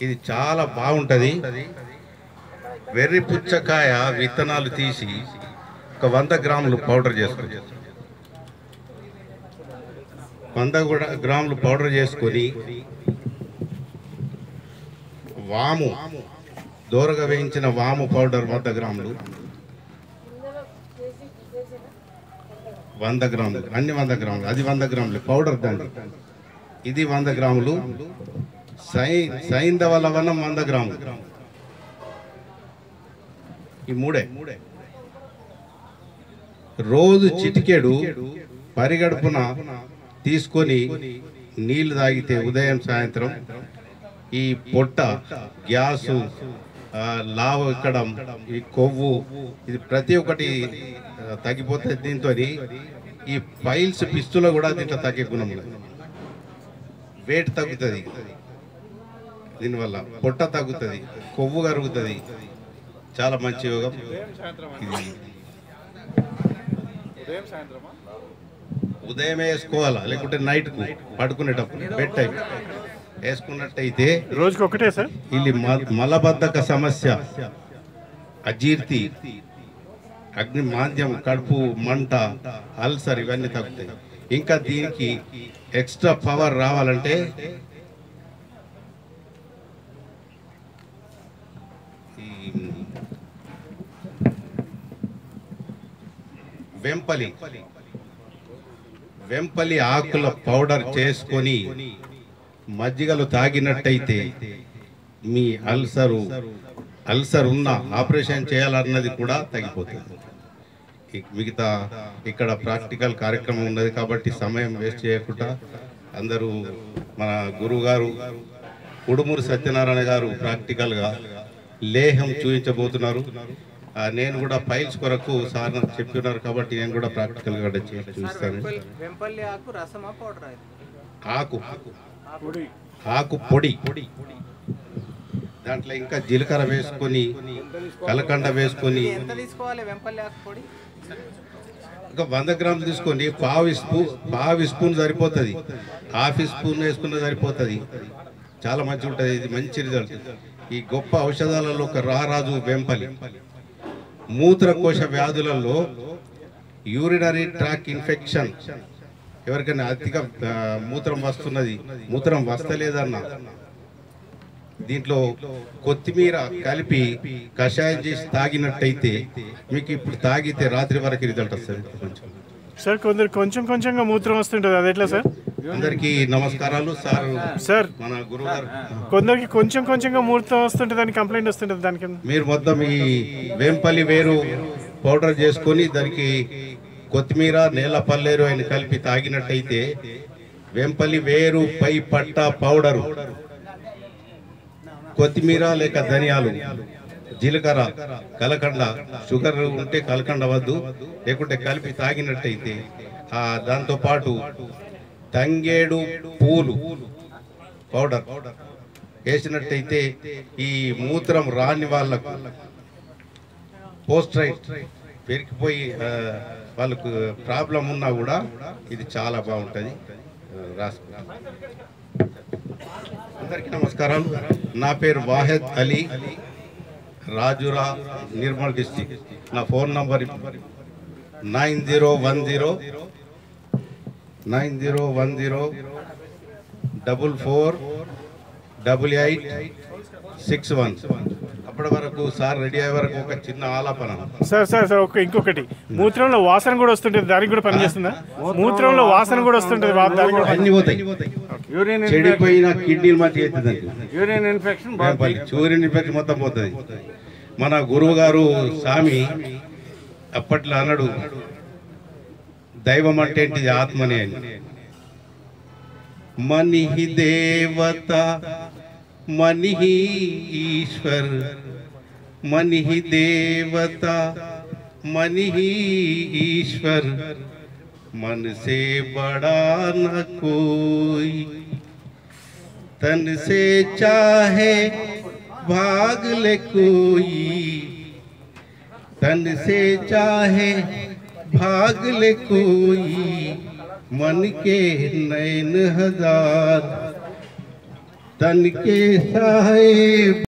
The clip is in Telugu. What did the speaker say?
ఇది చాలా బాగుంటది వెర్రి పుచ్చకాయ విత్తనాలు తీసి ఒక వంద గ్రాములు పౌడర్ చేసుకోండి వంద కూడా గ్రాములు పౌడర్ చేసుకొని వాము దూరగా వేయించిన వాము పౌడర్ వంద గ్రాములు వంద గ్రాములు అన్ని వంద గ్రాములు అది వంద గ్రాములు పౌడర్ దాన్ని ఇది వంద గ్రాములు సై సైంధవ లవణం వంద గ్రాములు ఈ మూడే రోజు చిటికెడు పరిగడుపున తీసుకొని నీళ్లు తాగితే ఉదయం సాయంత్రం ఈ పొట్ట గ్యాసు ఆ, లావు ఎక్కడం ఈ కొవ్వు ఇది ప్రతి ఒక్కటి ఆ, తగ్గిపోతుంది దీంతో ఈ పైల్స్ పిస్తులో కూడా దీంట్లో తగ్గే గుణం ఉన్నది వెయిట్ తగ్గుతుంది దీనివల్ల పొట్ట తగ్గుతుంది కొవ్వు కరుగుతుంది చాలా మంచి యోగం ఇది ఉదయమే వేసుకోవాలా లేకుంటే నైట్కు పడుకునేటప్పుడు బెడ్ టైం వేసుకున్నట్టయితే రోజుకి ఒకటే సార్ ఇది మ- మలబద్ధక సమస్య అజీర్తి అగ్ని మాంద్యం కడుపు మంట అల్సర్ ఇవన్నీ తగ్గుతాయి ఇంకా దీనికి ఎక్స్ట్రా పవర్ రావాలంటే ఈ వెంపలి వెంపలి ఆకుల పౌడర్ చేసుకొని మజ్జిగలు తాగినట్టయితే మీ అల్సరు అల్సర్ ఉన్న ఆపరేషన్ చేయాలన్నది కూడా తగ్గిపోతుంది ఇక మిగతా ఇక్కడ ప్రాక్టికల్ కార్యక్రమం ఉన్నది కాబట్టి సమయం వేస్ట్ చేయకుండా అందరూ మన గురువు గారు ఉడుమూరు సత్యనారాయణ గారు ప్రాక్టికల్గా లేహం చూపించబోతున్నారు ఆ, నేను కూడా ఫైల్స్ కొరకు సార్ నాకు చెప్తున్నారు కాబట్టి నేను కూడా ప్రాక్టికల్గా చూపిస్తాను వెంపల్లి ఆకు రసమా పౌడర్ అది ఆకు ఆకు పొడి దాంట్లో ఇంకా జీలకర్ర వేసుకొని కలకండ వేసుకొని ఎంత తీసుకోవాలి వెంపల్లి ఆకు పొడి ఇంకా వంద గ్రాములు తీసుకొని పావు స్పూన్ పావు స్పూన్ సరిపోతుంది హాఫ్ స్పూన్ వేసుకున్న సరిపోతుంది చాలా మంచిగా ఉంటుంది ఇది మంచి రిజల్ట్ ఈ గొప్ప ఔషధాలలో ఒక రారాజు వెంపలి మూత్రకోశ వ్యాధులలో యూరినరీ ట్రాక్ ఇన్ఫెక్షన్ ఎవరికైనా అతిగా ఆ, మూత్రం వస్తున్నది మూత్రం వస్తలేదన్న దీంట్లో కొత్తిమీర కలిపి కషాయం చేసి తాగినట్టయితే మీకు ఇప్పుడు తాగితే రాత్రి వరకు రిజల్ట్ వస్తుంది కొంచెం సార్ కొందరు కొంచెం కొంచెంగా మూత్రం వస్తుంటుంది అది ఎట్లా సార్ అందరికీ నమస్కారాలు సార్ సార్ మన గురువు గారు కొందరికి కొంచెం కొంచెంగా మూత్రం వస్తుంటుంది అని కంప్లైంట్ వస్తుంటుంది దానికి మీరు మొత్తం ఈ వేంపల్లి వేరు పౌడర్ చేసుకొని దానికి కొత్తిమీర నేల పల్లేరు అని కలిపి తాగినట్టయితే వేంపల్లి వేరు పై పట్ట పౌడరు కొత్తిమీర లేక ధనియాలు జీలకర్ర కలకండ షుగర్ ఉంటే కలకండ వద్దు లేకుంటే కలిపి తాగినట్టయితే ఆ దాంతో పాటు తంగేడు పూలు పౌడర్ వేసినట్టయితే ఈ మూత్రం రాని వాళ్ళకు పోస్ట్రైట్ పెరిగిపోయి ఆ, వాళ్ళకు ప్రాబ్లం ఉన్నా కూడా ఇది చాలా బాగుంటుంది రాసుకో అందరికీ నమస్కారం నా పేరు వాహెద్ అలీ రాజురా నిర్మల్ డిస్టిక్ నా phone number nine zero one zero nine zero one zero double four double eight six one అప్పటి వరకు సార్ రెడీ అయ్యే వరకు ఒక చిన్న ఆలాపన సార్ సార్ సార్ ఒక ఇంకొకటి మూత్రంలో వాసన కూడా వస్తుంటుంది దానికి కూడా పనిచేస్తుందా మూత్రంలో వాసన కూడా వస్తుంటుంది వా- దానికి కూడా అన్ని పోతాయి యూరిన్ చెడిపోయిన కిడ్నీలు మంచిగా అవుతుంది యూరిన్ ఇన్ఫెక్షన్ సూర్యుని ఇన్ఫెక్షన్ మొత్తం పోతుంది మన గురువు గారు స్వామి అప్పట్లో అన్నాడు దైవం అంటే ఏంటిది ఆత్మనే అని మనిహి దేవత మనిహి ఈశ్వర్ మనిహి దేవత మనిహి ఈశ్వర్ मन से बड़ा न कोई तन से चाहे भाग ले कोई तन से चाहे भाग ले कोई मन के नैन हजार तन के साए